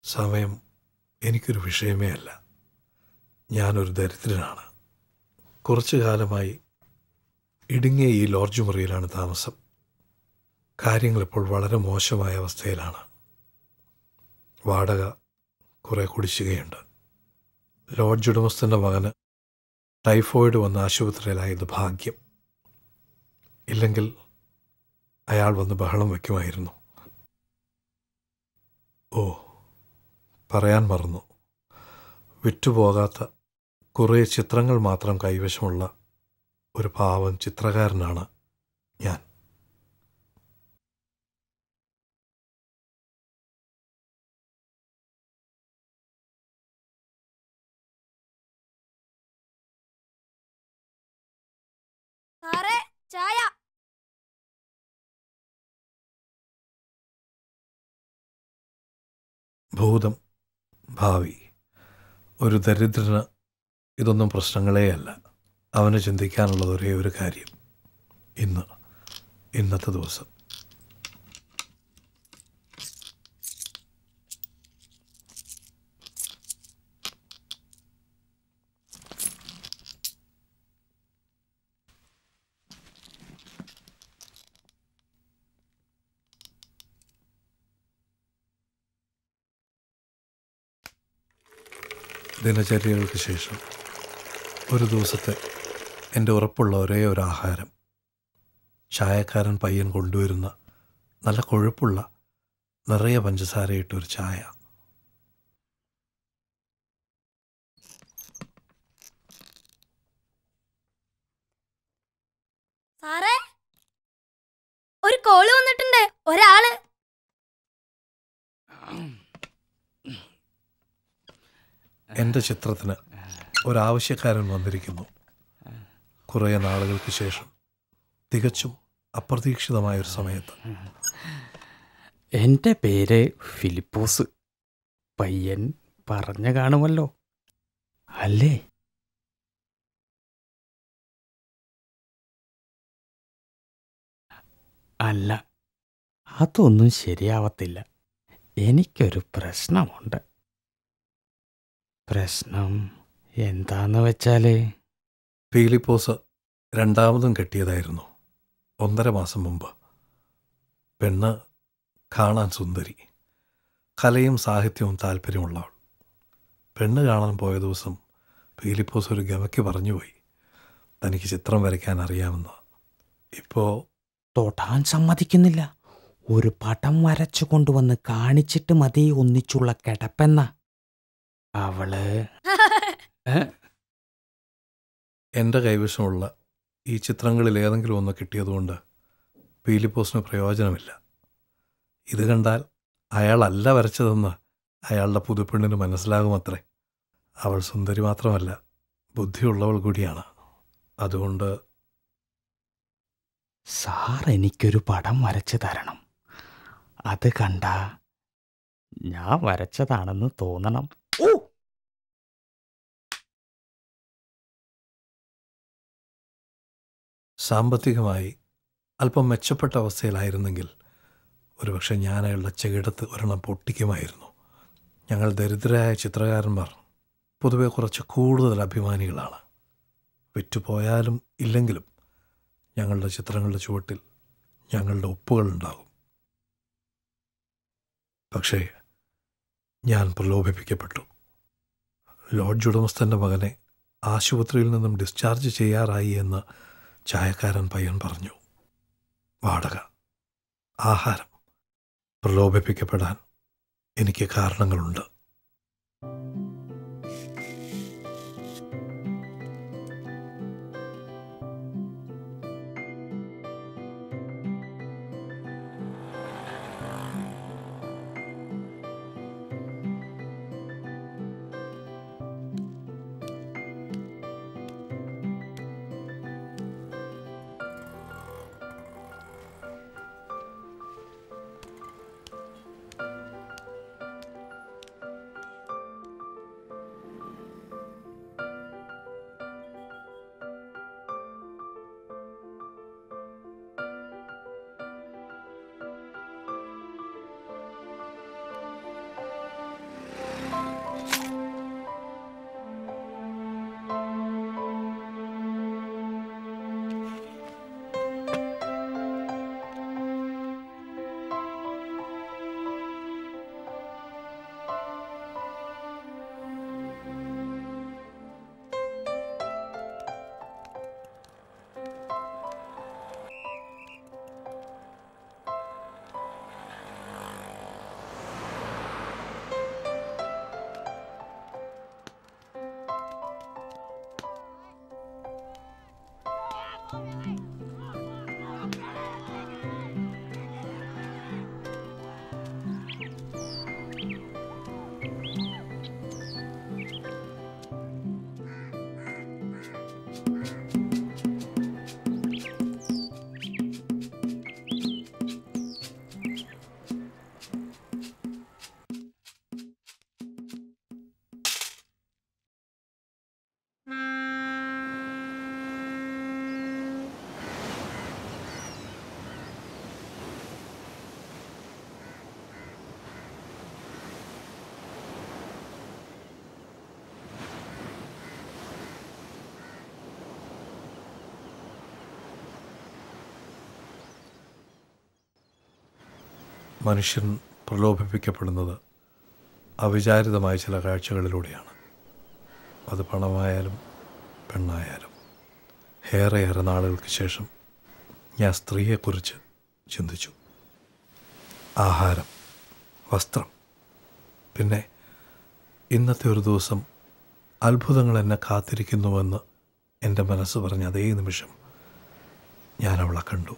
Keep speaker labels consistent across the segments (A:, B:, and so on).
A: സമയം എനിക്കൊരു വിഷയമേ അല്ല ഞാനൊരു ദരിദ്രനാണ് കുറച്ചു കാലമായി ഇടുങ്ങിയ ഈ ലോഡ്ജ് മുറിയിലാണ് താമസം കാര്യങ്ങൾ ഇപ്പോൾ വളരെ മോശമായ അവസ്ഥയിലാണ് വാടക കുറേ കുടിശ്ശികയുണ്ട് ലോഡ്ജ് ഉടമസ്ഥൻ്റെ മകന് ടൈഫോയിഡ് വന്ന ആശുപത്രിയിലായത് ഭാഗ്യം ഇല്ലെങ്കിൽ അയാൾ വന്ന് ബഹളം വയ്ക്കുമായിരുന്നു ഓ പറയാൻ മറന്നു വിറ്റുപോകാത്ത കുറേ ചിത്രങ്ങൾ മാത്രം കൈവശമുള്ള ഒരു പാവം ചിത്രകാരനാണ് ഞാൻ
B: സാറേ ചായ
A: ഭൂതം ഭാവി ഒരു ദരിദ്രന് ഇതൊന്നും പ്രശ്നങ്ങളേയല്ല അവന് ചിന്തിക്കാനുള്ളത് ഒരേ ഒരു കാര്യം ഇന്ന് ഇന്നത്തെ ദിവസം ദിനചര്യകൾക്ക് ശേഷം ഒരു ദിവസത്തെ എൻ്റെ ഉറപ്പുള്ള ഒരേ ഒരു ആഹാരം ചായക്കാരൻ പയ്യൻ കൊണ്ടുവരുന്ന നല്ല കൊഴുപ്പുള്ള നിറയെ പഞ്ചസാരയിട്ട ഒരു ചായ
B: സാറേ ഒരു കോള് വന്നിട്ടുണ്ട് ഒരാള്
A: എൻ്റെ ചിത്രത്തിന് ഒരാവശ്യക്കാരൻ വന്നിരിക്കുന്നു കുറേ നാളുകൾക്ക് ശേഷം തികച്ചും അപ്രതീക്ഷിതമായൊരു സമയത്ത്
C: എൻ്റെ പേര് ഫിലിപ്പോസ് പയ്യൻ പറഞ്ഞു കാണുമല്ലോ അല്ലേ അല്ല അതൊന്നും ശരിയാവത്തില്ല എനിക്കൊരു പ്രശ്നമുണ്ട് പ്രശ്നം എന്താന്ന് വെച്ചാല്
A: ഫീലിപ്പോസ് രണ്ടാമതും കെട്ടിയതായിരുന്നു ഒന്നര മാസം മുമ്പ് പെണ്ണ് കാണാൻ സുന്ദരി കലയും സാഹിത്യവും താല്പര്യമുള്ളവൾ പെണ്ണ് കാണാൻ പോയ ദിവസം ഫീലിപ്പോസ് ഒരു ഗമയ്ക്ക് പറഞ്ഞുപോയി തനിക്ക് ചിത്രം വരയ്ക്കാൻ അറിയാമെന്ന് ഇപ്പോൾ
C: തൊടാൻ സമ്മതിക്കുന്നില്ല ഒരു പടം വരച്ചു കൊണ്ടുവന്ന് കാണിച്ചിട്ട് മതി ഒന്നിച്ചുള്ള കിടപ്പെന്ന അവള് ഏ?
A: എൻ്റെ കൈവശമുള്ള ഈ ചിത്രങ്ങളിൽ ഏതെങ്കിലും ഒന്ന് കിട്ടിയതുകൊണ്ട് ഫീലിപ്പോസിന് പ്രയോജനമില്ല ഇത് കണ്ടാൽ അയാളല്ല വരച്ചതെന്ന് അയാളുടെ പുതുപ്പെണ്ണിന് മനസ്സിലാകുമത്രേ അവൾ സുന്ദരി മാത്രമല്ല ബുദ്ധിയുള്ളവൾ കൂടിയാണ് അതുകൊണ്ട്
C: സാർ എനിക്കൊരു പടം വരച്ചു തരണം അത് കണ്ട ഞാൻ വരച്ചതാണെന്ന് തോന്നണം ഓ
A: സാമ്പത്തികമായി അല്പം മെച്ചപ്പെട്ട അവസ്ഥയിലായിരുന്നെങ്കിൽ ഒരുപക്ഷെ ഞാൻ അയാളുടെ ചെകിടത്ത് ഒരെണ്ണം പൊട്ടിക്കുമായിരുന്നു ഞങ്ങൾ ദരിദ്രരായ ചിത്രകാരന്മാർ പൊതുവെ കുറച്ച് കൂടുതൽ അഭിമാനികളാണ് വിറ്റുപോയാലും ഇല്ലെങ്കിലും ഞങ്ങളുടെ ചിത്രങ്ങളുടെ ചുവട്ടിൽ ഞങ്ങളുടെ ഒപ്പുകളുണ്ടാകും പക്ഷേ ഞാൻ പ്രലോഭിപ്പിക്കപ്പെട്ടു ലോഡ്ജ് ഉടമസ്ഥൻ്റെ മകനെ ആശുപത്രിയിൽ നിന്നും ഡിസ്ചാർജ് ചെയ്യാറായി എന്ന് ചായക്കാരൻ പയ്യൻ പറഞ്ഞു വാടക ആഹാരം പ്രലോഭിപ്പിക്കപ്പെടാൻ എനിക്ക് കാരണങ്ങളുണ്ട് മനുഷ്യൻ പ്രലോഭിപ്പിക്കപ്പെടുന്നത് അവിചാരിതമായ ചില കാഴ്ചകളിലൂടെയാണ് അത് പണമായാലും പെണ്ണായാലും ഏറെയേറെ നാളുകൾക്ക് ശേഷം ഞാൻ സ്ത്രീയെക്കുറിച്ച് ചിന്തിച്ചു ആഹാരം വസ്ത്രം പിന്നെ ഇന്നത്തെ ഒരു ദിവസം അത്ഭുതങ്ങൾ എന്നെ കാത്തിരിക്കുന്നുവെന്ന് എൻ്റെ മനസ്സ് പറഞ്ഞ അതേ നിമിഷം ഞാൻ അവളെ കണ്ടു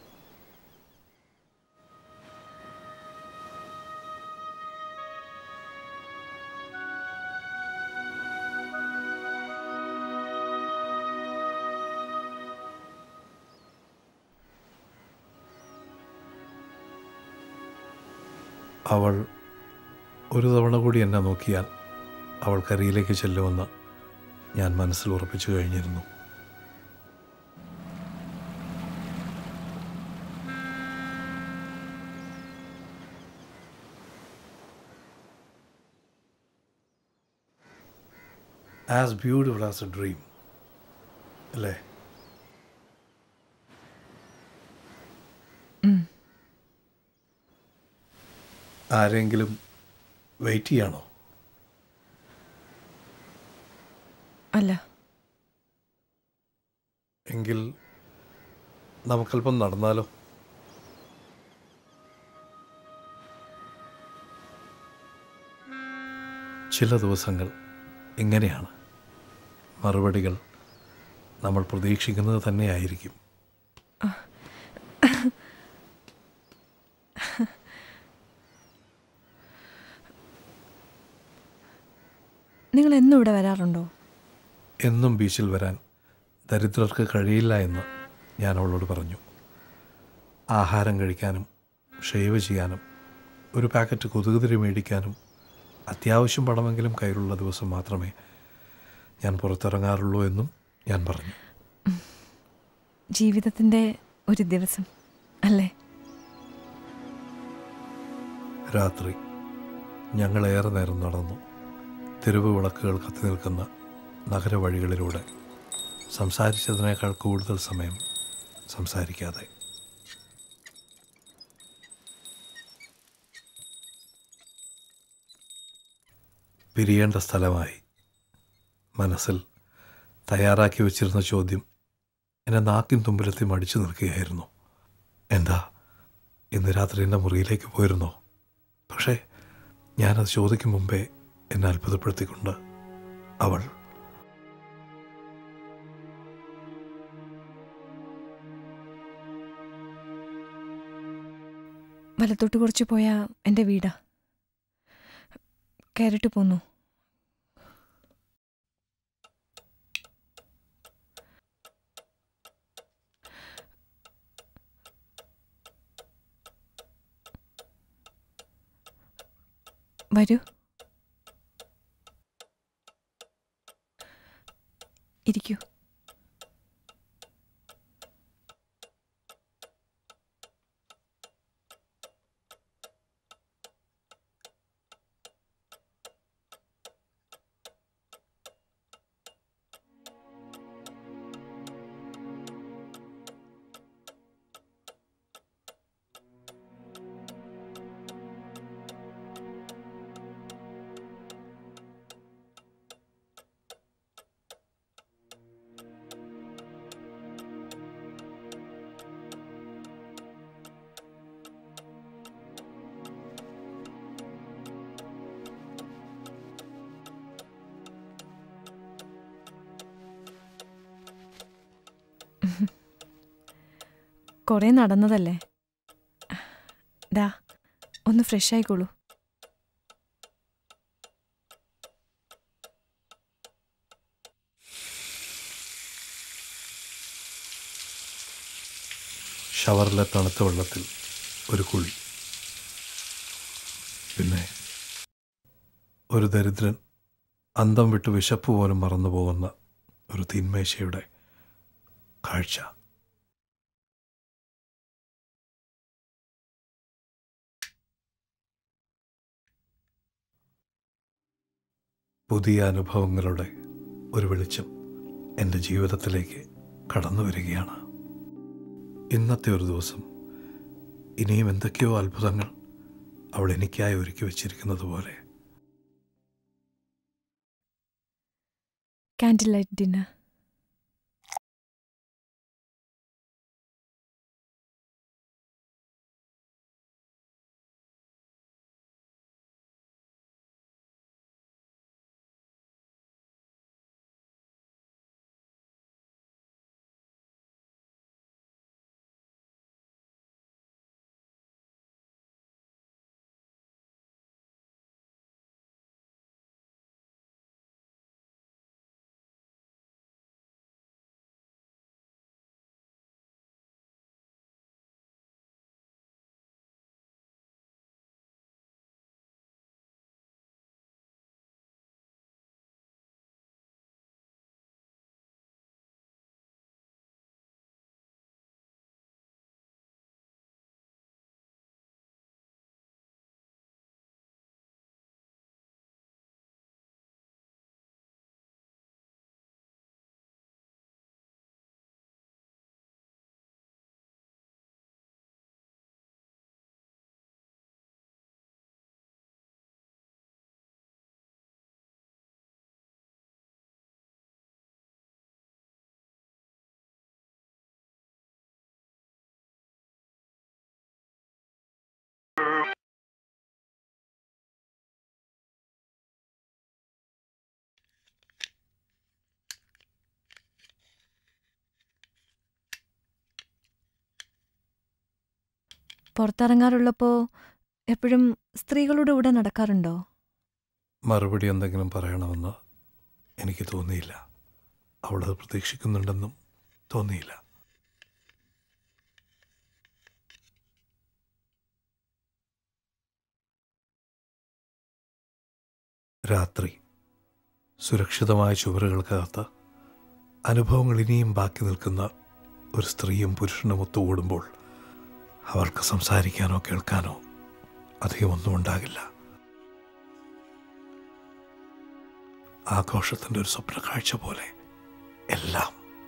A: അവൾ ഒരു തവണ കൂടി എന്നെ നോക്കിയാൽ അവൾ കരയിലേക്ക് ചെല്ലുമെന്ന് ഞാൻ മനസ്സിൽ ഉറപ്പിച്ചു കഴിഞ്ഞിരുന്നു as beautiful as a dream അല്ലേ ആരെങ്കിലും വെയിറ്റ് ചെയ്യാണോ
D: അല്ല
A: എങ്കിൽ നമുക്കല്പം നടന്നാലോ ചില ദിവസങ്ങൾ ഇങ്ങനെയാണ് മറുപടികൾ നമ്മൾ പ്രതീക്ഷിക്കുന്നത് തന്നെയായിരിക്കും
D: നിങ്ങൾ എന്നും ഇവിടെ വരാറുണ്ടോ
A: എന്നും ബീച്ചിൽ വരാൻ ദരിദ്രർക്ക് കഴിയില്ല എന്ന് ഞാൻ അവളോട് പറഞ്ഞു ആഹാരം കഴിക്കാനും ഷേവ് ചെയ്യാനും ഒരു പാക്കറ്റ് കൊതുകുതിരി മേടിക്കാനും അത്യാവശ്യം പണമെങ്കിലും കയ്യിലുള്ള ദിവസം മാത്രമേ ഞാൻ പുറത്തിറങ്ങാറുള്ളൂ എന്നും ഞാൻ പറഞ്ഞു
D: ജീവിതത്തിൻ്റെ ഒരു ദിവസം അല്ലേ
A: രാത്രി ഞങ്ങൾ ഏറെ നേരം നടന്നു തെരുവ് വിളക്കുകൾ കത്തി നിൽക്കുന്ന നഗരവഴികളിലൂടെ സംസാരിച്ചതിനേക്കാൾ കൂടുതൽ സമയം സംസാരിക്കാതെ പിരിയേണ്ട സ്ഥലമായി മനസ്സിൽ തയ്യാറാക്കി വച്ചിരുന്ന ചോദ്യം എന്നെ നാക്കിൻ തുമ്പിലെത്തി മടിച്ചു നിൽക്കുകയായിരുന്നു എന്താ ഇന്ന് രാത്രി എൻ്റെ മുറിയിലേക്ക് പോയിരുന്നോ പക്ഷേ ഞാനത് ചോദിക്കും മുമ്പേ എന്നെ അത്ഭുതപ്പെടുത്തിക്കൊണ്ട് അവൾ
D: വലത്തോട്ട് കുറച്ച് പോയാൽ എൻ്റെ വീടാ കയറിട്ട് പോന്നു വരൂ ഇരിക്കൂ കുറേ നടന്നതല്ലേ ഡാ ഒന്ന് ഫ്രഷ് ആയിക്കോളൂ
A: ഷവറിലെ തണുത്ത വെള്ളത്തിൽ ഒരു കുഴി പിന്നെ ഒരു ദരിദ്രൻ അന്തം വിട്ട് വിശപ്പ് പോലും മറന്നു പോകുന്ന ഒരു തീന്മേശയുടെ കാഴ്ച പുതിയ അനുഭവങ്ങളുടെ ഒരു വെളിച്ചം എൻ്റെ ജീവിതത്തിലേക്ക് കടന്നു വരികയാണ് ഇന്നത്തെ ഒരു ദിവസം ഇനിയും എന്തൊക്കെയോ അത്ഭുതങ്ങൾ അവൾ എനിക്കായി ഒരുക്കി വച്ചിരിക്കുന്നത് പോലെ
D: കാൻഡിൽ ലൈറ്റ് ഡിന്നർ പുറത്തിറങ്ങാറുള്ളപ്പോൾ എപ്പോഴും സ്ത്രീകളുടെ കൂടെ നടക്കാറുണ്ടോ
A: മറുപടി എന്തെങ്കിലും പറയണമെന്ന് എനിക്ക് തോന്നിയില്ല അവളത് പ്രതീക്ഷിക്കുന്നുണ്ടെന്നും തോന്നിയില്ല രാത്രി സുരക്ഷിതമായ ചുവരുകൾക്കകത്ത് അനുഭവങ്ങൾ ഇനിയും ബാക്കി നിൽക്കുന്ന ഒരു സ്ത്രീയും പുരുഷനും ഒത്തുകൂടുമ്പോൾ അവർക്ക് സംസാരിക്കാനോ കേൾക്കാനോ അധികം ഒന്നും ഉണ്ടാകില്ല ആഘോഷത്തിൻ്റെ ഒരു സ്വപ്ന കാഴ്ച പോലെ എല്ലാം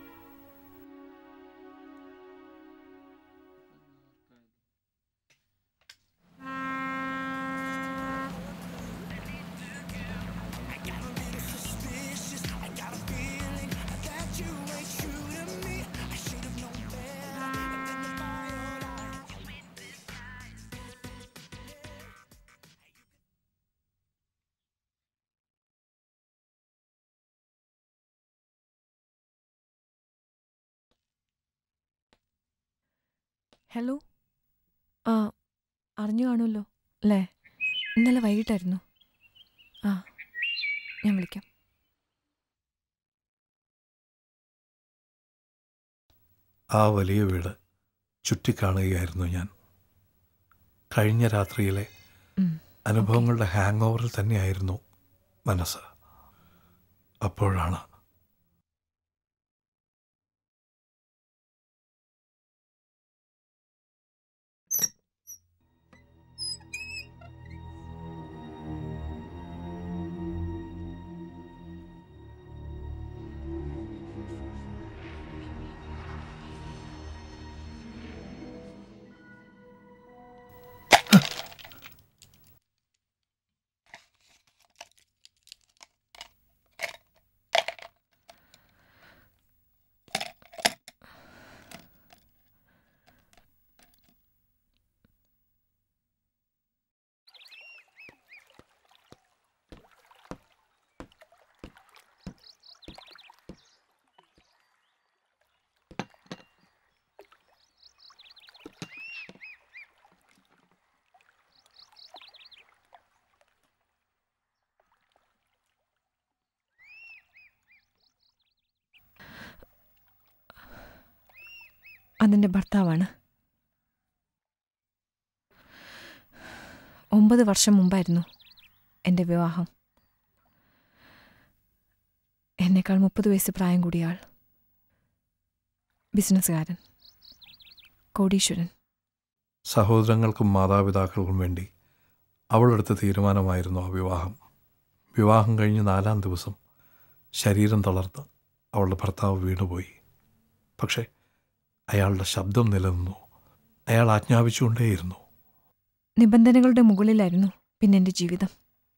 D: ഹലോ ആ അറിഞ്ഞു കാണുമല്ലോ അല്ലേ ഇന്നലെ വൈകിട്ടായിരുന്നു ആ ഞാൻ വിളിക്കാം
A: ആ വലിയ വീട് ചുറ്റിക്കാണുകയായിരുന്നു ഞാൻ കഴിഞ്ഞ രാത്രിയിലെ
D: ഉം,
A: അനുഭവങ്ങളുടെ ഹാങ് ഓവറിൽ തന്നെയായിരുന്നു മനസ്സ് അപ്പോഴാണ്
D: അതിൻ്റെ ഭർത്താവാണ് ഒമ്പത് വർഷം മുമ്പായിരുന്നു എൻ്റെ വിവാഹം എന്നേക്കാൾ മുപ്പത് വയസ്സ് പ്രായം കൂടിയ ആൾ ബിസിനസ്സുകാരൻ കോടീശ്വരൻ
A: സഹോദരങ്ങൾക്കും മാതാപിതാക്കൾക്കും വേണ്ടി അവളെടുത്ത തീരുമാനമായിരുന്നു ആ വിവാഹം വിവാഹം കഴിഞ്ഞ് നാലാം ദിവസം ശരീരം തളർന്ന് അവളുടെ ഭർത്താവ് വീണുപോയി പക്ഷേ അയാളുടെ ശബ്ദം നിലനിന്നു അയാൾ ആജ്ഞാപിച്ചുകൊണ്ടേയിരുന്നു
D: നിബന്ധനകളുടെ മുകളിലായിരുന്നു പിന്നെ എൻ്റെ ജീവിതം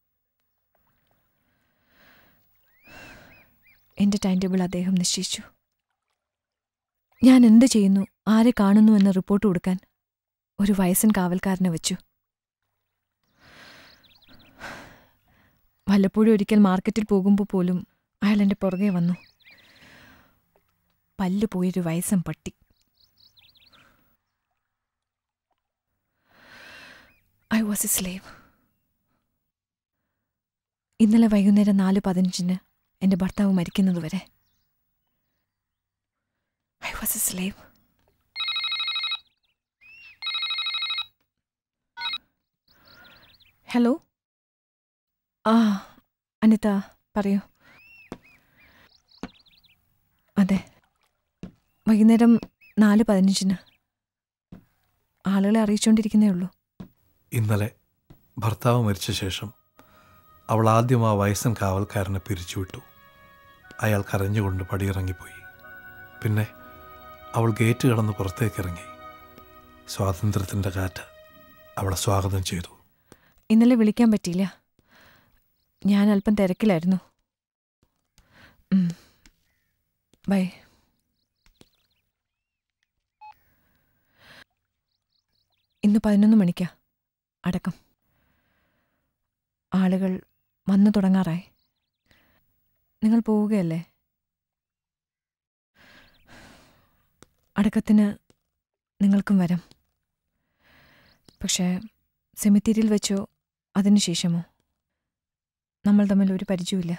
D: എൻ്റെ ടൈം ടേബിൾ അദ്ദേഹം നിശ്ചയിച്ചു ഞാൻ എന്ത് ചെയ്യുന്നു ആരെ കാണുന്നു എന്ന റിപ്പോർട്ട് കൊടുക്കാൻ ഒരു വയസ്സൻ കാവൽക്കാരനെ വെച്ചു വല്ലപ്പോഴും ഒരിക്കൽ മാർക്കറ്റിൽ പോകുമ്പോൾ പോലും അയാൾ എൻ്റെ പുറകെ വന്നു പല്ല് പോയൊരു വയസ്സൻ പട്ടി ഐ വാസ് എ സ്ലേവ് ഇന്നലെ വൈകുന്നേരം നാല് പതിനഞ്ചിന് എൻ്റെ ഭർത്താവ് മരിക്കുന്നത് വരെ I was a slave hello ആ അനിത പറയൂ അതെ വൈകുന്നേരം നാല് പതിനഞ്ചിന് ആളുകളെ അറിയിച്ചുകൊണ്ടിരിക്കുന്നേ ഉള്ളൂ
A: ഇന്നലെ ഭർത്താവ് മരിച്ച ശേഷം അവൾ ആദ്യം ആ വയസ്സൻ കാവൽക്കാരനെ പിരിച്ചുവിട്ടു അയാൾ കരഞ്ഞുകൊണ്ട് പടിയിറങ്ങിപ്പോയി പിന്നെ അവൾ ഗേറ്റ് കടന്ന് പുറത്തേക്കിറങ്ങി സ്വാതന്ത്ര്യത്തിൻ്റെ കാറ്റ് അവളെ സ്വാഗതം ചെയ്തു
D: ഇന്നലെ വിളിക്കാൻ പറ്റിയില്ല ഞാൻ അല്പം തിരക്കിലായിരുന്നു ഉം. ബൈ ഇന്ന് പതിനൊന്ന് മണിക്കാ അടക്കം ആളുകൾ വന്നു തുടങ്ങാറായി നിങ്ങൾ പോവുകയല്ലേ അടക്കത്തിന് നിങ്ങൾക്കും വരാം പക്ഷേ സെമിത്തേരിയിൽ വെച്ചോ അതിനുശേഷമോ നമ്മൾ തമ്മിൽ ഒരു പരിചയമില്ല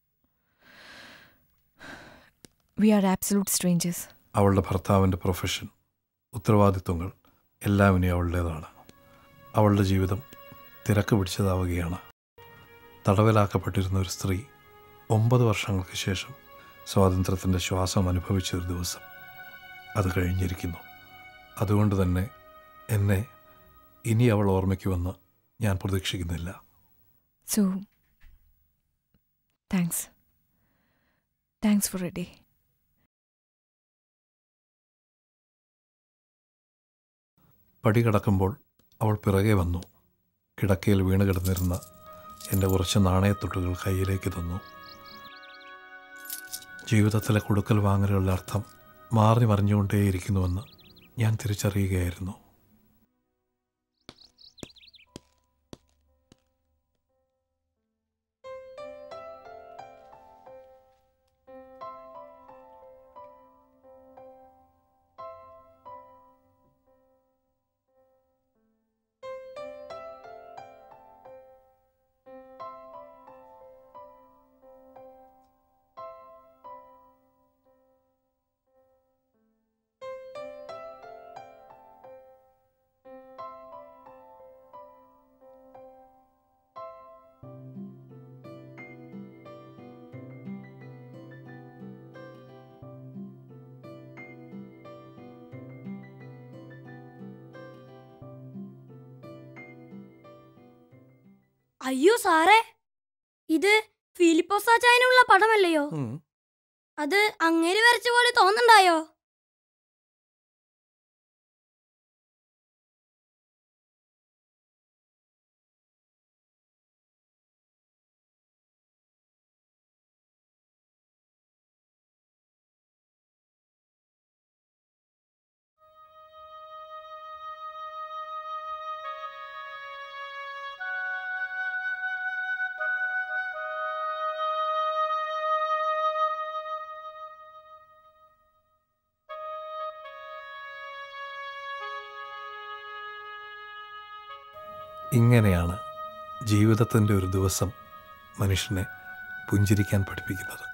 D: വി ആർ ആബ്സലൂട്ട് സ്ട്രേഞ്ചേഴ്സ്
A: അവളുടെ ഭർത്താവിൻ്റെ പ്രൊഫഷൻ ഉത്തരവാദിത്വങ്ങൾ എല്ലാം ഇനി അവളുടേതാണ് അവളുടെ ജീവിതം തിരക്ക് പിടിച്ചതാവുകയാണ് തടവിലാക്കപ്പെട്ടിരുന്ന ഒരു സ്ത്രീ ഒമ്പത് വർഷങ്ങൾക്ക് ശേഷം സ്വാതന്ത്ര്യത്തിൻ്റെ ശ്വാസം അനുഭവിച്ച ഒരു ദിവസം അത് കഴിഞ്ഞിരിക്കുന്നു അതുകൊണ്ട് തന്നെ എന്നെ ഇനി അവൾ ഓർമ്മിക്കുമെന്ന് ഞാൻ പ്രതീക്ഷിക്കുന്നില്ല
D: so thanks thanks for a day
A: പടി കടക്കുമ്പോൾ അവൾ പിറകെ വന്നു കിടക്കയിൽ വീണ് കിടന്നിരുന്ന എൻ്റെ കുറച്ച് നാണയത്തുട്ടുകൾ കയ്യിലേക്ക് തന്നു ജീവിതത്തിലെ കൊടുക്കൽ വാങ്ങലുകളുടെ അർത്ഥം മാറി മറിഞ്ഞുകൊണ്ടേയിരിക്കുന്നുവെന്ന് ഞാൻ തിരിച്ചറിയുകയായിരുന്നു
B: അയ്യോ സാറേ ഇത് ഫിലിപ്പോസാച്ചായനുള്ള പടമല്ലയോ അത് അങ്ങേര് വരച്ച പോലെ തോന്നണ്ടായോ
A: ഇങ്ങനെയാണ് ജീവിതത്തിൻ്റെ ഒരു ദിവസം മനുഷ്യനെ പുഞ്ചിരിക്കാൻ പഠിപ്പിക്കുന്നത്